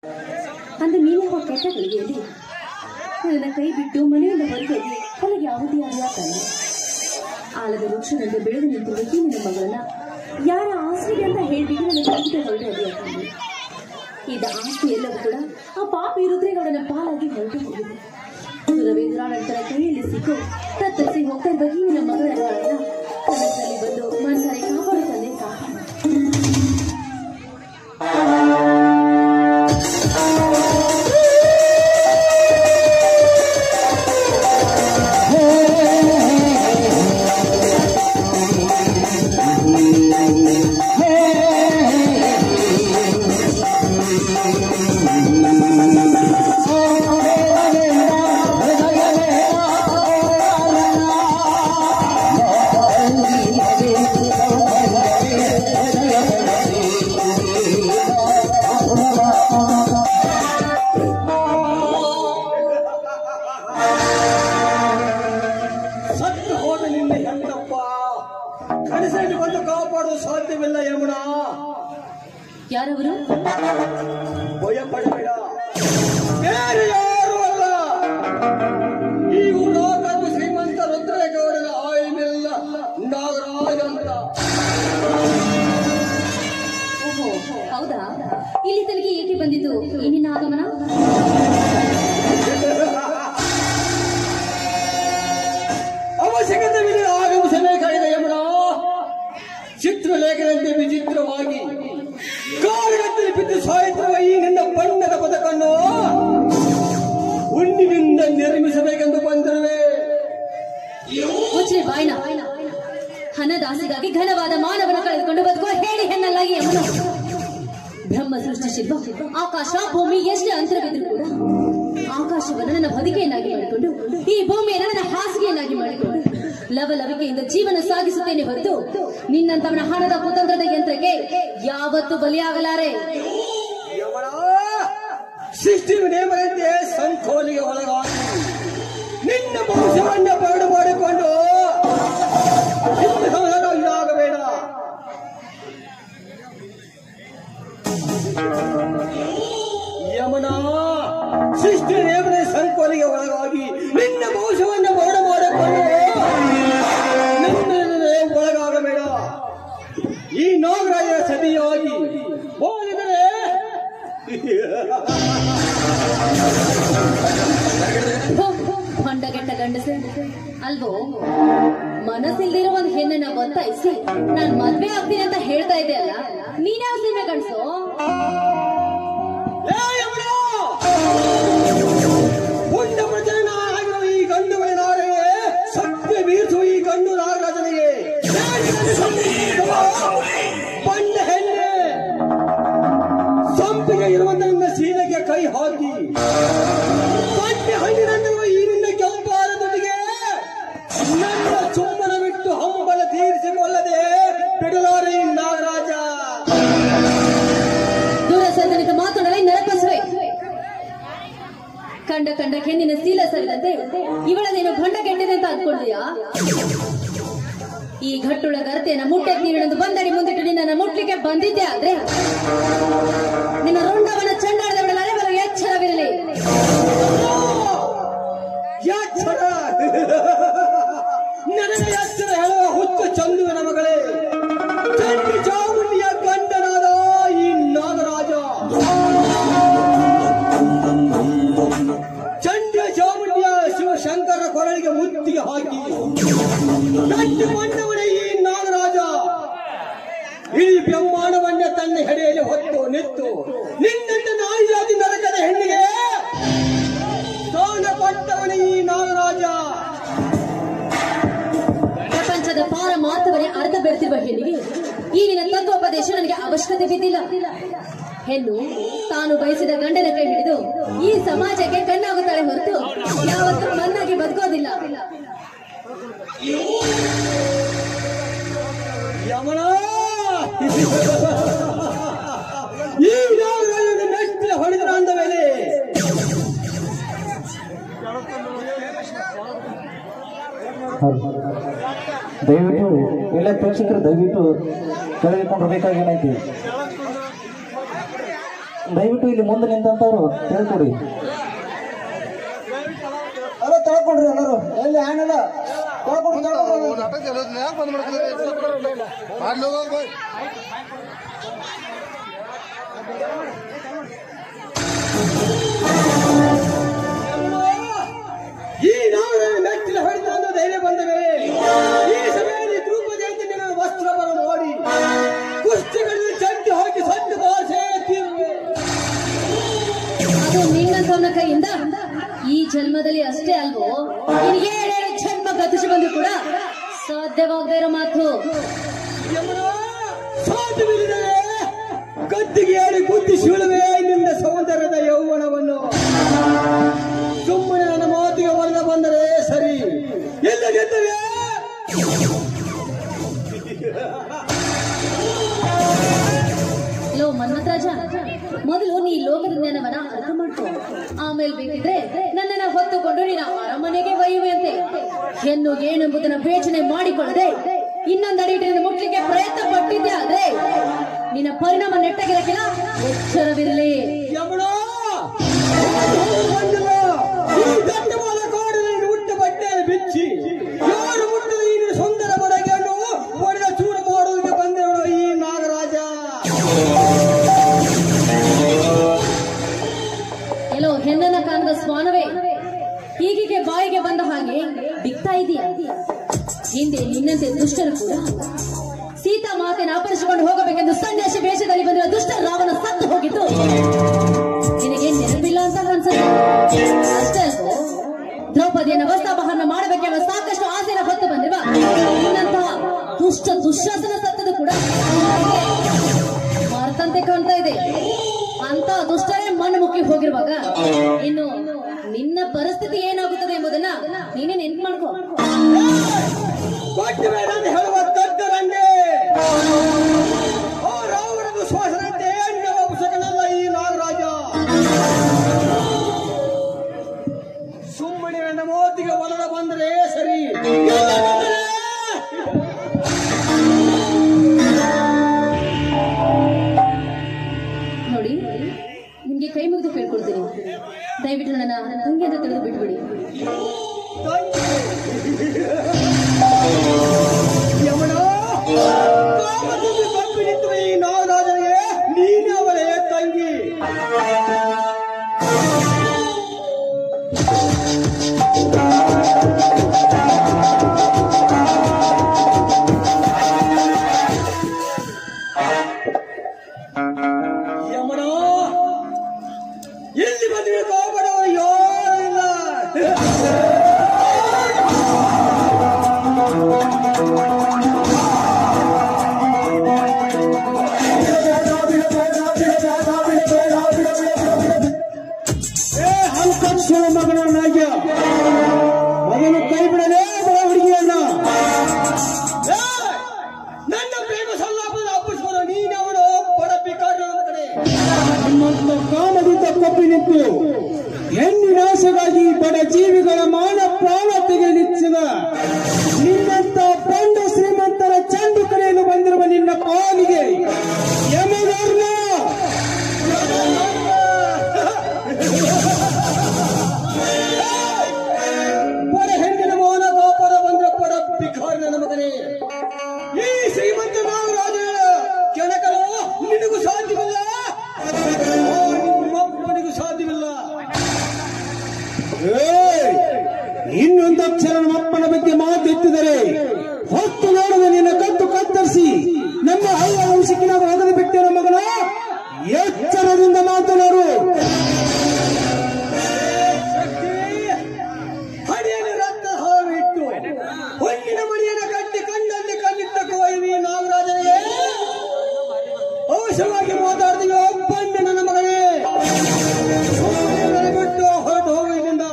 ಅಂದು ನೀನ್ಯಾವ ಕೆಟ್ಟ ಗಳಿಗೆಯಲ್ಲಿ ನನ್ನ ಕೈ ಬಿಟ್ಟು ಮನೆಯಿಂದ ಹೊರಟೋಗಿ ಹೊರಗೆ ಅವಧಿಯಾಗುವ ತಂದೆ ಆಲದ ವೃಕ್ಷದಂತೆ ಬೆಳೆದು ನಿಂತಿರುವ ಈ ನಿನ್ನ ಮಗಳನ್ನ ಯಾರ ಆಸ್ತಿಗೆ ಅಂತ ಹೇಳ್ಬಿಟ್ಟು ನನ್ನ ಕೈಗೆ ಹೊರಟು ಅದಿಯ ತಂದೆ ಇದ ಆಸ್ತಿ ಎಲ್ಲವೂ ಕೂಡ ಆ ಪಾಪ ರುದ್ರೇಗೌಡನ ಪಾಲಾಗಿ ಹೊರಟು ಹೋಗಿದೆ ರವೀಂದ್ರಾನಂತರ ಕೈಯಲ್ಲಿ ಸಿಕ್ಕು ತತ್ತರಿಸಿ ಹೋಗ್ತಾ ಇರುವ ಈ ನಿನ್ನ ಮಗಳ ಬಾಳನ್ನ ಕನಸಲ್ಲಿ ಬಂದು ಮನಸ್ಸಲ್ಲಿ ಕಾಪಾಡು ತಂದೆ ಕಾಪಾಡು ಸತ್ತು ಹೋದ ನಿನ್ನ ಹೆಂಡಪ್ಪ ಕನಸಲ್ಲಿ ಬಂದು ಕಾಪಾಡಲು ಸಾಧ್ಯವಿಲ್ಲ ಯಮುನಾ ಯಾರವರು ಭಯ ಪಡಬೇಡ ಬೇರೆ ಯಾರು ಅಲ್ಲ ಈ ಉಡಾಕರ್ಮ ಶ್ರೀಮಂತ ರುದ್ರೇಗೌಡನ ಆಯಿನೆಲ್ಲ ನಾಗರಾಜ ಅಂತ ಓಹೋ ಹೌದಾ ಇಲ್ಲಿ ತನಗೆ ಏಕೆ ಬಂದಿತು ಏನಿನ ಆಗಮನ ಅವಶ್ಯಕತೆವಿದೆ ಆಗಮಿಸಬೇಕಾಗಿದೆ ಯಮುನಾ ಚಿತ್ರಲೇಖನಂತೆ ವಿಚಿತ್ರವಾಗಿ ಕಾರಗತ್ತಲ್ಲಿ ಬಿದ್ದು ಸಾಯುತ್ತಿರುವ ಈ ನಿನ್ನ ಬಣ್ಣದ ಬದುಕನ್ನು ಹುಣ್ಣಿನಿಂದ ನಿರ್ಮಿಸಬೇಕೆಂದು ಬಂದಿರುವೆ ಮುಚ್ಚೆ ಬಾಯ್ನ ಹಣದಾಸೆಗಾಗಿ ಘನವಾದ ಮಾನವನ ಕಳೆದುಕೊಂಡು ಬದುಕುವ ಹೇಳಿ ಹೆಣ್ಣಲ್ಲಾಗಿ ಅವನು ಬ್ರಹ್ಮ ಸೃಷ್ಟಿಸಿರುವ ಆಕಾಶ ಭೂಮಿ ಎಷ್ಟೇ ಅಂತರವಿದ್ರು ಕೂಡ ಆಕಾಶವನ್ನು ನನ್ನ ಬದುಕೆಯನ್ನಾಗಿ ಮಾಡಿಕೊಂಡು ಈ ಭೂಮಿಯನ್ನು ನನ್ನ ಹಾಸಿಗೆಯನ್ನಾಗಿ ಮಾಡಿಕೊಂಡು ಲವಲವಿಕೆಯಿಂದ ಜೀವನ ಸಾಗಿಸುತ್ತೇನೆ ಹೊರತು ನಿನ್ನಂತವನ ಹಣದ ಕುತಂತ್ರದ ಯಂತ್ರಕ್ಕೆ ಯಾವತ್ತೂ ಬಲಿಯಾಗಲಾರೆ ಯಮನ ಸೃಷ್ಟಿ ನೇಮದಂತೆ ಸಂಕೋಲಿಗೆ ಒಳಗಾಗಿ ನಿನ್ನ ವಂಶವನ್ನ ಬರಡು ಮಾಡಿಕೊಂಡು ನಿನ್ನ ಸಂಸಾರ ಇದಾಗಬೇಡ ಯಮನ ಸೃಷ್ಟಿ ನೇಮದ ಸಂಕೋಲಿಗೆ ಒಳಗಾಗಿ ನಿನ್ನ ವಂಶವನ್ನ ಬರಡು ಮಾಡಿಕೊಂಡು ನಿನ್ನ ಒಳಗಾಗಬೇಡ ಈ ನಾಗರಾಜ ಸತಿಯಾಗಿ ಹೋಲಿದರೆ ಹೋ, ಹೊಂಡಗೆಟ್ಟ ಗಂಡಸೆ ಅಲ್ವೋ ಮನಸ್ಸಿಲ್ದಿರೋ ಒಂದ್ ಹೆಣ್ಣನ್ನ ಒತ್ತಾಯಿಸಿ ನಾನ್ ಮದ್ವೆ ಆಗ್ತೀನಿ ಅಂತ ಹೇಳ್ತಾ ಇದ್ದೆ ಅಲ್ಲ ನೀನ್ಯಾವ ಸೀಮೆ ಗಂಡಸು ಏ ಯಮನ! ಪುಣ್ಯ ಪ್ರಚರಣ ಆಗಿರುವ ಈ ಗಂಡುಗಳ ನಾಡಿಗೆ ಸತ್ಯ ಬೀರಿಸುವ ಈ ಗಂಡು ನಾಗರಾಜನಿಗೆ ಬಣ್ಣ ಹೆಣ್ಣೆ ಸಂಪಿಗೆ ಇರುವಂತ ನಿನ್ನ ಶೀಲಕ್ಕೆ ಕೈ ಹಾಕಿ ಬಣ್ಣೆ ಹಣ್ಣಿನಂತಿರುವ ಈ ನಿನ್ನ ಕೆಂಪಾದ ದುಡಿಗೆ ನನ್ನ ಚುಮ್ಮನ ಬಿಟ್ಟು ಹಂಬಲ ತೀರಿಸಿಕೊಳ್ಳದೆ ಬಿಡಲಾರೆ ಈ ನಾಗರಾಜ ದೂರ ಸದನಿತ ಮಾತನಾಡಲೇ ನರಕಸುವೆ ಕಂಡ ಕಂಡ ಹೆಣ್ಣಿನ ಸೀಲ ಸರಿದಂತೆ ಇವಳನೇನು ಭಂಡ ಕೆಟ್ಟಿದೆ ಅಂತ ಅಂದ್ಕೊಂಡಿದ್ಯಾ ಈ ಘಟ್ಟುಳ ಗರತೆಯನ್ನ ಮುಟ್ಟೆತ್ತಿ ಹಿಡಿದು ಬಂದಡಿ ಮುಂದಿಟ್ಟು ನಿನ್ನ ಮುಟ್ಲಿಕ್ಕೆ ಬಂದಿದ್ದೆ ಆದ್ರೆ ನಿನ್ನ ರುಂಡವನ ಚಂಡಾಡದವಳ ಅಲೆಬರು ಎಚ್ಚರವಿರಲಿ ಯಾಚರ ನನಗೆ ಎಚ್ಚರ ಹೇಳುವ ಹುಚ್ಚು ಚಂದುವಿನ ಮಗಳೇ ಚಂಡಿ ಚಾಮುಂಡಿಯ ಗಂಡನಾದ ಈ ನಾಗರಾಜ ಚಂಡಿಯ ಚಾಮುಂಡಿಯ ಶಿವಶಂಕರ ಕೊರಳಿಗೆ ಮುತ್ತಿಗೆ ಹಾಕಿ ಗಂಡು ಮಂಡವನೇ ಈ ನಾಗರಾಜ ಈ ಬ್ರಹ್ಮಾಂಡವನ್ನೇ ತನ್ನ ಹೆಡೆಯಲ್ಲಿ ಹೊತ್ತು ನಿತ್ತು ನಿನ್ನಂತ ನಾಯಿಯಾಗಿ ನರಕದ ಹೆಣ್ಣಿಗೆ ಸ್ಥಾನ ಪಟ್ಟವನೇ ಈ ನಾಗರಾಜ ಪ್ರಪಂಚದ ಪಾರ ಮಾತವನೇ ಅರ್ಧ ಬೆರೆತಿರುವ ಹೆಣ್ಣಿಗೆ ಈ ನಿನ್ನ ತತ್ವೋಪದೇಶ ನನಗೆ ಅವಶ್ಯಕತೆ ಬಿದ್ದಿಲ್ಲ ಹೆಣ್ಣು ತಾನು ಬಯಸಿದ ಗಂಡನ ಕೈ ಹಿಡಿದು ಈ ಸಮಾಜಕ್ಕೆ ಕಣ್ಣಾಗುತ್ತಾಳೆ ಹೊರತು ಯಾವತ್ತೂ ಮನ್ನಾಗಿ ಬದುಕೋದಿಲ್ಲ ಯಮನ ಈ ನಾಗರಾಜನ ಮೆಟ್ಟಿಲ ಹೊಡೆದ ಅಂದ ಮೇಲೆ ದಯವಿಟ್ಟು ಎಲ್ಲ ಪ್ರೇಕ್ಷಕರು ದಯವಿಟ್ಟು ಕೆಳಗಿಕೊಂಡು ಬೇಕಾಗೇನೈತಿ ದಯವಿಟ್ಟು ಇಲ್ಲಿ ಮುಂದೆ ನಿಂತಂತವ್ರು ಹೇಳ್ಕೊಡಿ ಅಲ್ಲ ತಳ್ಕೊಂಡ್ರಿ ಎಲ್ಲರೂ ಎಲ್ಲಿ ಹ್ಯಾಂಡಲ್ಲ ತಳ್ಕೊಂಡು ತಳ್ಕೊಂಡು ನಾಟಕ ಚಲೋದ್ನ ಯಾಕೆ ಬಂದ್ ಮಾಡ್ತಾರೆ ಮಾಡ್ಲಿ ಹೋಗೋದು ಈ ನಾವು ಮೆಟ್ಟಿಲ ಹೊಡೆದ ಅನ್ನೋ ಧೈರ್ಯ ಬಂದವೆ ಈ ಸಭೆಯಲ್ಲಿ ದ್ರೌಪದಿ ಅಂತ ನಿನ್ನ ವಸ್ತ್ರವನ್ನು ನೋಡಿ ಕುಸ್ತಿಗಳಲ್ಲಿ ಚಂಡಿ ಹೋಗಿ ಸಣ್ಣ ಭಾಷೆ ಅದು ನಿನ್ನ ಕೈಯಿಂದ ಈ ಜನ್ಮದಲ್ಲಿ ಅಷ್ಟೇ ಅಲ್ವೋ ನಿನಗೆ ಏಳೇಳು ಜನ್ಮ ಗತಿಸಿ ಬಂದ್ರು ಕೂಡ ಸಾಧ್ಯವಾಗದೇ ಇರೋ ಮಾತು ಸಾಧ್ಯವಿಲ್ಲದೆ ಗದ್ದಿಗೆ ಏರಿ ಬುದ್ಧಿ ಶೀಳುವೆ ನಿನ್ನ ಸೌಂದರ್ಯದ ಯೌವನವನ್ನು ಸುಮ್ಮನೆ ನನ್ನ ಮಾತಿಗೆ ವರ್ಗ ಬಂದರೆ ಸರಿ ಎಲ್ಲದಿದ್ದರೆ ಲೋ ಮನ್ಮಥರಾಜ ಮೊದಲು ನೀ ಲೋಕದ ಜ್ಞಾನವನ್ನ ಅರ್ಥ ಮಾಡ್ಕೊ ಆಮೇಲೆ ಬೇಕಿದ್ರೆ ನನ್ನನ್ನ ಹೊತ್ತುಕೊಂಡು ನೀನು ಅರಮನೆಗೆ ಒಯ್ಯುವಂತೆ ಹೆಣ್ಣು ಏನೆಂಬುದನ್ನ ಬೇಚನೆ ಮಾಡಿಕೊಳ್ಳದೆ ಇನ್ನೊಂದು ಅಡಿ ನಿನ್ನ ಮುಟ್ಲಿಕ್ಕೆ ಪ್ರಯತ್ನ ಪಟ್ಟಿದ್ದೆ ಆದ್ರೆ ನಿನ್ನ ಪರಿಣಾಮ ನೆಟ್ಟಗಿರಕ್ಕಿಲ್ಲ ಎಚ್ಚರವಿರಲಿ ಯಮುನಾ ಬಂದಿಲ್ಲ ಈ ದಟ್ಟವಾದ ಕಾಡಿನಲ್ಲಿ ಹುಟ್ಟ ಬಟ್ಟೆಯನ್ನು ಬಿಚ್ಚಿ ಯಾರು ಮುಟ್ಟದ ಈ ಸುಂದರ ಬಡಗೆಯನ್ನು ಒಡೆದ ಚೂರು ಮಾಡುವುದಕ್ಕೆ ಬಂದಿರೋಳು ಈ ನಾಗರಾಜ ಎಲ್ಲೋ ಹೆಣ್ಣನ್ನ ಕಾಣದ ಸ್ವಾನವೇ ಹೀಗಿಗೆ ಬಾಯಿಗೆ ಬಂದ ಹಾಗೆ ಬಿಕ್ತಾ ಇದೀಯ ಹಿಂದೆ ನಿನ್ನಂತೆ ದುಷ್ಟರು ಕೂಡ ಸೀತಾ ಮಾತೆನ ಅಪರಿಸಿಕೊಂಡು ಹೋಗಬೇಕೆಂದು ಸನ್ಯಾಸಿ ವೇಷದಲ್ಲಿ ಬಂದಿರುವ ದುಷ್ಟ ರಾವಣ ಸತ್ತು ಹೋಗಿದ್ದು ನಿನಗೆ ನೆನಪಿಲ್ಲ ಅಂತ ಅನ್ಸುತ್ತೆ ಅಷ್ಟೇ ಅಲ್ವೋ ದ್ರೌಪದಿಯನ್ನ ವಸ್ತಾಪಹರಣ ಮಾಡಬೇಕೆಂಬ ಸಾಕಷ್ಟು ಆಸೆನ ಹೊತ್ತು ಬಂದಿರುವ ನಿನ್ನಂತಹ ದುಷ್ಟ ದುಶ್ಯಾಸನ ಸತ್ತದು ಕೂಡ ಮರ್ತಂತೆ ಕಾಣ್ತಾ ಇದೆ ಅಂತ ದುಷ್ಟರೇ ಮಣ್ಣು ಮುಕ್ಕಿ ಹೋಗಿರುವಾಗ ಇನ್ನು ನಿನ್ನ ಪರಿಸ್ಥಿತಿ ಏನಾಗುತ್ತದೆ ಎಂಬುದನ್ನ ನೀನೇ ನೆನ್ಪು ಮಾಡ್ಕೋ ಕೊಟ್ಟ ಬೇಡ ಅಂತ ಹೇಳುವ ದಡ್ಡರಂಗೆ ಆ ರಾವಣನ ಶ್ವಾಸದಂತೆ ಎಣ್ಣೆ ವಂಶಗಳಲ್ಲ ಈ ನಾಗರಾಜ ಸುಮ್ಮನೆ ನನ್ನ ಮೋತಿಗೆ ಒಲದ ಬಂದರೆ ಸರಿ ಇಲ್ಲದಿದ್ದರೆ ನೋಡಿ ನಿಮ್ಗೆ ಕೈ ಮುಗಿದು ಕೇಳ್ಕೊಳ್ತೀನಿ ದಯವಿಟ್ಟು ನನ್ನ ತಂಗಿ ಅಂತ ತಿಳಿದು ಬಿಟ್ಬಿಡಿ ಯಮನ ಕಾಮದಲ್ಲಿ ಕಪ್ಪಿ ನಿಂತುವ ಈ ನಾಗರಾಜನಿಗೆ ನೀನು ಅವಳೇ ತಂಗಿ ಯಮನ ಎಲ್ಲಿ ಬಂದಿವೆ ಕಾಪಾಡವರು ಯಾರು ಇಲ್ಲ ಏ ಹಲ್ಕಕ್ಷರ ಮಗನನ್ನಾಗ್ಯ ಮಗನು ಕೈ ಬಿಡಲೇ ಬಡ ಹುಡುಗಿಯನ್ನ ಏ, ನನ್ನ ಪ್ರೇಮ ಸಲ್ಲಾಪದ ಅಪ್ಪಿಸ್ಕೊಂಡು ನೀನವನು ಬಡ ಪಿಕಾರನ ಮಗನೇ ನಿಮ್ಮಂತ ಕಾಮದಿಂದ ಕಪ್ಪಿ ನಿಂತು ಹೆಣ್ಣಿನಾಶಗಾಗಿ ಬಡ ಜೀವಿಗಳ ಮಾನ ಪ್ರಾಣ ತೆಗೆಯಲಿಚ್ಚಿದ ನಿನ್ನಂತ ಬಂಡ ಶ್ರೀಮಂತರ ಚಂಡು ಕರೆಯಲು ಬಂದಿರುವ ನಿನ್ನ ಪಾಲಿಗೆ ಯಮಧರ್ಮ ಬಡ ಹೆಣ್ಣಿನ ಮೌನ ಕಾಪಾಡ ಬಂದ ಬಡ ಭಿಕಾರಿನ ಮಗನೇ ಈ ಶ್ರೀಮಂತ ನಾಗರಾಜ ಕೆಣಕಲು ನಿನಗೂ ಸಾಧ್ಯವಿಲ್ಲ ಓ, ನಿಮ್ಮಪ್ಪನಿಗೂ ಸಾಧ್ಯವಿಲ್ಲ ಏಯ್! ಇನ್ನೊಂದು ಅಕ್ಷರ ನಮ್ಮಪ್ಪನ ಬಗ್ಗೆ ಮಾತೆತ್ತಿದರೆ ಹೊತ್ತು ನೋಡದ ನಿನ್ನ ಕತ್ತು ಕತ್ತರಿಸಿ ನಮ್ಮ ಹಳ್ಳ ವಂಶಕ್ಕಿನ ಹೊಡೆದು ಬಿಟ್ಟಿರೋ ಮಗನ ಎಚ್ಚರದಿಂದ ಮಾತನಾಡು ಹಡಿಯಲ್ಲಿ ರಕ್ತ ಹಾವಿಟ್ಟು ಹೊನ್ನಿನ ಮಣಿಯನ್ನು ಕಟ್ಟಿ ಕಣ್ಣಲ್ಲಿ ಕಣ್ಣಿಟ್ಟಕ್ಕೆ ಒಯ್ವಿ ನಾಗರಾಜನಿಗೆ ಅವಶ್ಯವಾಗಿ ಮಾತಾಡ್ತೀವಿ ಒಬ್ಬಂದೆ ನನ್ನ ಮಗನೇ ಸುಮ್ಮನೆ ನನಗೆ ಬಿಟ್ಟು ಹೊರಟು ಹೋಗು ಇಲ್ಲಿಂದ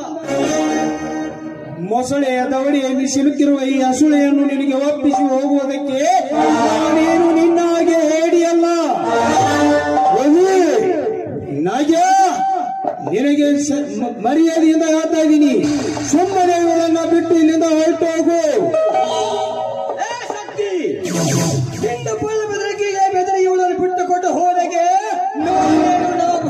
ಮೊಸಳೆಯ ದವಡಿಯಲ್ಲಿ ಸಿಲುಕಿರುವ ಈ ಹಸುಳೆಯನ್ನು ನಿನಗೆ ಒಪ್ಪಿಸಿ ಹೋಗುವುದಕ್ಕೆ ನಾನೇನು ನಿನ್ನ ಹಾಗೆ ಹೇಡಿಯಲ್ಲ ಹೋಗಿ. ನಾಗ್ಯ ನಿನಗೆ ಸ- ಮ- ಮರ್ಯಾದೆಯಿಂದ ಹೇಳ್ತಾ ಇದ್ದೀನಿ ಸುಮ್ಮನೆ ಇವಳನ್ನ ಬಿಟ್ಟು ಇಲ್ಲಿಂದ ಹೊರಟು ಹೋಗು ಶಕ್ತಿ ನಿನ್ನ ಪೊಳ್ಳ ಬೆದರಿಕೆಗೆ ಬೆದರಿ ಇವಳನ್ನು ಬಿಟ್ಟು ಕೊಟ್ಟು ಹೋದಕ್ಕೆ ನಾನೇನು ನಾವು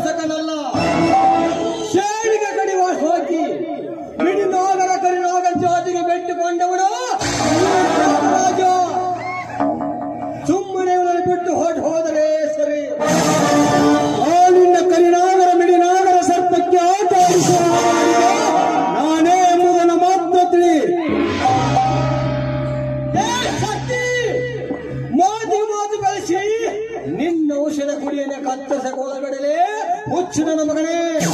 ಹುಚ್ಚನ ಮಗನೇ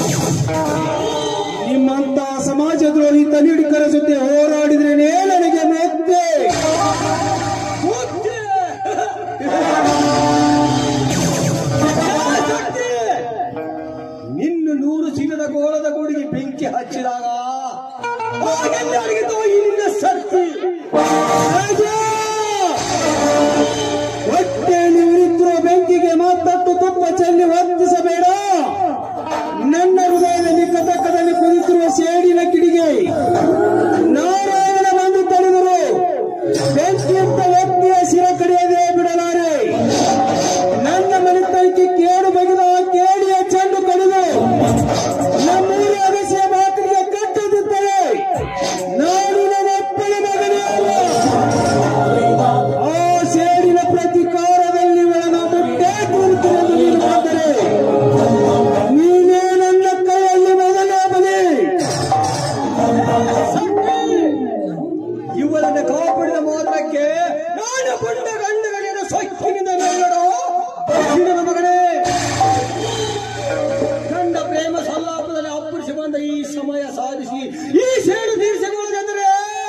ನಿಮ್ಮಂತ ಸಮಾಜ ದ್ರೋಹಿ ತಲಿಡಿಕರ ಜೊತೆ ಹೋರಾಡಿದ್ರೇನೆ ನನಗೆ ಮತ್ತೆ ಹುಚ್ಚೆ! ಶಕ್ತಿ! ನಿನ್ನ ನೂರು ಚೀಲದ ಗೋಳದ ಗೂಡಿಗೆ ಬೆಂಕಿ ಹಚ್ಚಿದಾಗ ಆಗೆಲ್ಲ ಅಡಗಿತು ಈ ನಿನ್ನ ಶಕ್ತಿ ರಾಜ! ಹೊಟ್ಟೆಯಲ್ಲಿ ಉರಿತಿರುವ ಬೆಂಕಿಗೆ ಮತ್ತಷ್ಟು ತುಪ್ಪ ಚೆಲ್ಲಿ ವರ್ತಿಸಬೇಡ ನನ್ನ ಹೃದಯದಲ್ಲಿ ಕಟಕದಲ್ಲಿ ಕುದಿತಿರುವ ಸೇಡಿನ ಕಿಡಿಗೆ ನಾರಾಯಣ ಬಂದು ತಡೆದರು ಬೆಂಕಿಯುಕ್ತ ವ್ಯಕ್ತಿಯ ಶಿರ ಕಡಿಯದೆ ಬಿಡಲಾರೆ ನನ್ನ ಮನೆತನಕ್ಕೆ ಕೇಡು ಬಗೆದ ಆ ಕೇಡಿಯ ಚೆಂಡು ಕಡಿದು ನಮ್ಮೂರ ಅಗಸಿಯ ಮಾತಿಗೆ ಕಟ್ಟದಿದ್ದರೆ ನಾನು ನನ್ನ ಅಪ್ಪನ ಮಗನೇ ಅಲ್ಲ ಆ ಸೇಡಿನ ಪ್ರತಿಕಾರದಲ್ಲಿ ಒಳನ ಮುಟ್ಟೆ ಕೂರುತ್ತಿರುವುದು ನೀನು ಬಂದರೆ ನೀನೇ ನನ್ನ ಕೈಯಲ್ಲಿ ಮೊದಲೇ ಬಲಿ ಇವರನ್ನು ಕಾಪಾಡಿದ ಮಾತ್ರಕ್ಕೆ ನಾನು ಪುಣ್ಯ ಗಂಡಗಳಿನ ಸೊಕ್ಕಿನಿಂದ ಮೇಲಡೋ ನಿನ್ನ ಮಗನೇ ಗಂಡ ಪ್ರೇಮ ಸಲ್ಲಾಪದಲ್ಲಿ ಅಪ್ಪರಿಸಿ ಬಂದ ಈ ಸಮಯ ಸಾಧಿಸಿ ಈ ಸೇಡು ತೀರಿಸಿಕೊಳ್ಳುವುದೆಂದರೆ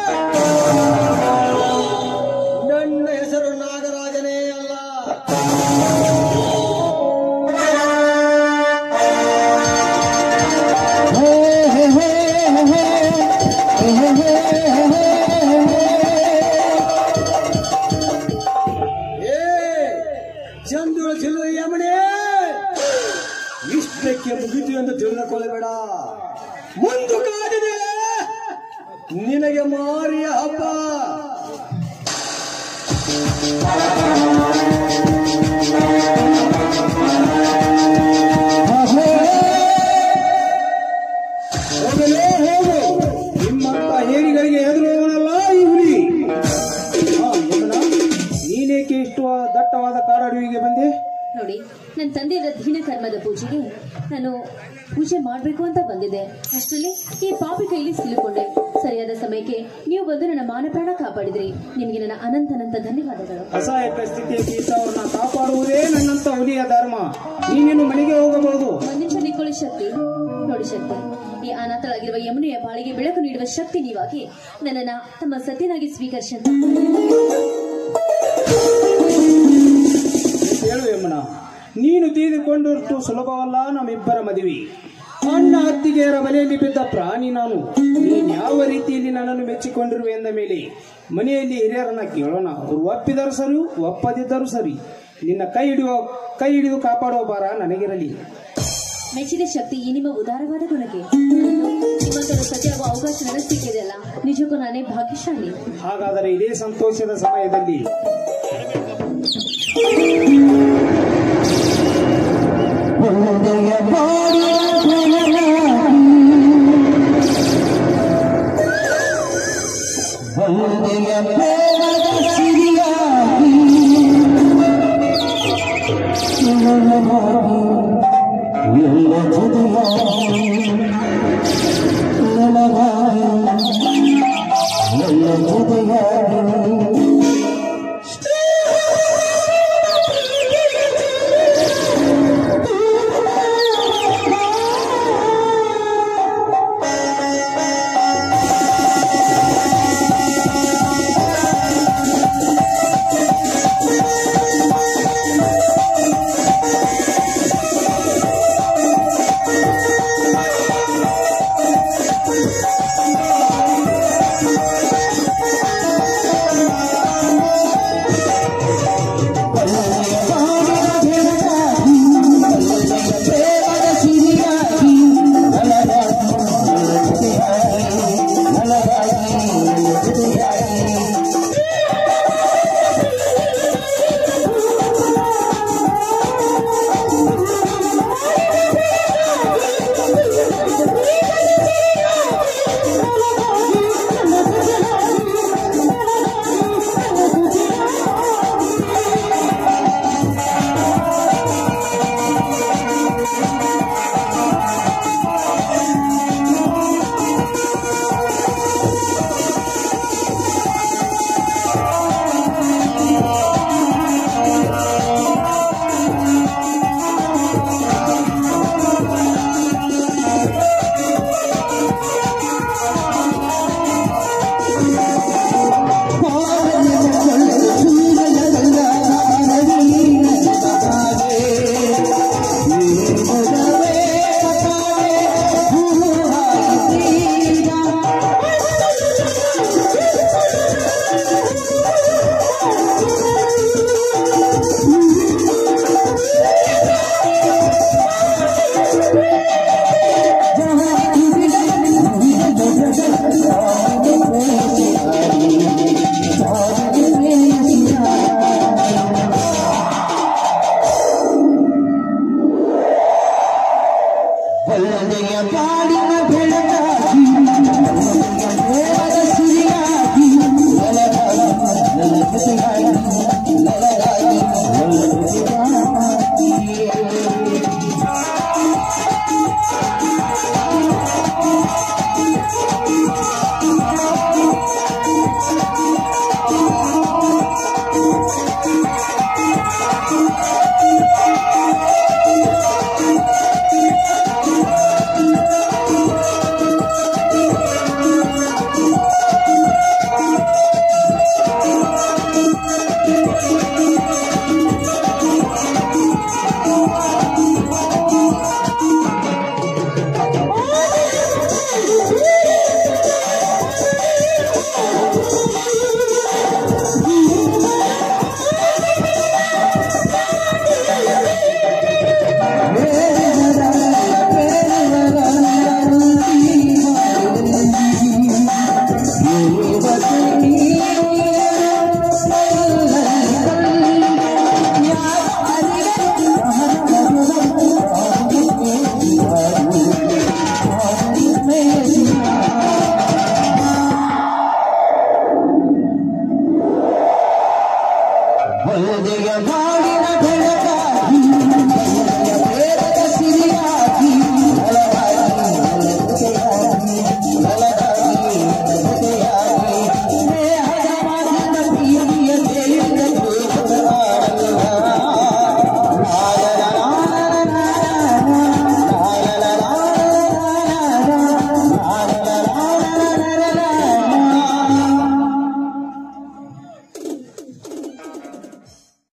ನನ್ನ ಹೆಸರು ನಾಗರಾಜನೇ ಅಲ್ಲ ಏ ಚಂದುಳ ಚಿಲ್ಲು ಯಮಣೆ ಇಷ್ಟಕ್ಕೆ ಮುಗಿತು ಎಂದು ತಿಳಿದುಕೊಳ್ಳಬೇಡ ಮುಂದು ಕಾದಿದೆ ನಿನಗೆ ಮಾರಿಯ ಹಬ್ಬ ಹೋಗಲೇ ಹೋಗು ನಿಮ್ಮಂತ ಹೇರಿಗಳಿಗೆ ಹೆದರುವವನಲ್ಲ ಈ ಹುಲಿ ಆ, ಯಮನ, ನೀನೇಕೆ ಇಷ್ಟು ದಟ್ಟವಾದ ಕಾಡಾಡುವಿಗೆ ಬಂದೆ ನೋಡಿ ನನ್ನ ತಂದೆಯ ದೀನ ಕರ್ಮದ ಪೂಜೆಗೆ ನಾನು ಪೂಜೆ ಮಾಡಬೇಕು ಅಂತ ಬಂದಿದ್ದೆ ಅಷ್ಟರಲ್ಲಿ ಈ ಪಾಪಿ ಕೈಲಿ ಸಿಲುಕೊಂಡೆ ಸರಿಯಾದ ಸಮಯಕ್ಕೆ ನೀವು ಬಂದು ನನ್ನ ಮಾನ ಪ್ರಾಣ ಕಾಪಾಡಿದ್ರಿ ನಿಮಗೆ ನನ್ನ ಅನಂತನಂತ ಧನ್ಯವಾದಗಳು ಅಸಹಾಯಕ ಸ್ಥಿತಿಯಲ್ಲಿ ಇದ್ದವರನ್ನ ಕಾಪಾಡುವುದೇ ನನ್ನಂತ ಹುಲಿಯ ಧರ್ಮ ನೀನೇನು ಮನೆಗೆ ಹೋಗಬಹುದು ಒಂದ್ ನಿಮಿಷ ನಿಂತ್ಕೊಳ್ಳಿ ಶಕ್ತಿ ನೋಡಿ ಶಕ್ತಿ ಈ ಅನಾಥಳಾಗಿರುವ ಯಮುನೆಯ ಬಾಳಿಗೆ ಬೆಳಕು ನೀಡುವ ಶಕ್ತಿ ನೀವಾಗಿ ನನ್ನನ್ನ ತಮ್ಮ ಸತ್ಯನಾಗಿ ಸ್ವೀಕರಿಸಂತ ಹೇಳು ಯಮುನ ನೀನು ತೀರಿಕೊಂಡಷ್ಟು ಸುಲಭವಲ್ಲ ನಮ್ಮಿಬ್ಬರ ಮದುವೆ ಅಣ್ಣ ಅತ್ತಿಗೆಯರ ಬಲೆಯಲ್ಲಿ ಬಿದ್ದ ಪ್ರಾಣಿ ನಾನು ನೀನ್ ಯಾವ ರೀತಿಯಲ್ಲಿ ನನ್ನನ್ನು ಮೆಚ್ಚಿಕೊಂಡಿರುವೆ ಎಂದ ಮೇಲೆ ಮನೆಯಲ್ಲಿ ಹಿರಿಯರನ್ನ ಕೇಳೋಣ ಅವರು ಒಪ್ಪಿದರು ಸರಿ ಒಪ್ಪದಿದ್ದರೂ ಸರಿ ನಿನ್ನ ಕೈ ಹಿಡಿಯುವ ಕೈ ಹಿಡಿದು ಕಾಪಾಡುವ ಭಾರ ನನಗಿರಲಿ ಮೆಚ್ಚಿದ ಶಕ್ತಿ ಈ ನಿಮ್ಮ ಉದಾರವಾದ ಗುಣಕ್ಕೆ ನಿಮ್ಮಂತರ ಸತ್ಯವಾಗುವ ಅವಕಾಶ ನನಗೆ ಸಿಕ್ಕಿದೆಯಲ್ಲ ನಿಜಕ್ಕೂ ನಾನೇ ಭಾಗ್ಯಶಾಲಿ ಹಾಗಾದರೆ ಇದೇ ಸಂತೋಷದ ಸಮಯದಲ್ಲಿ ಎಲ್ಲ ಒಳ್ಳೆಯ ಬಾಡಿನ ಬೆಳಕ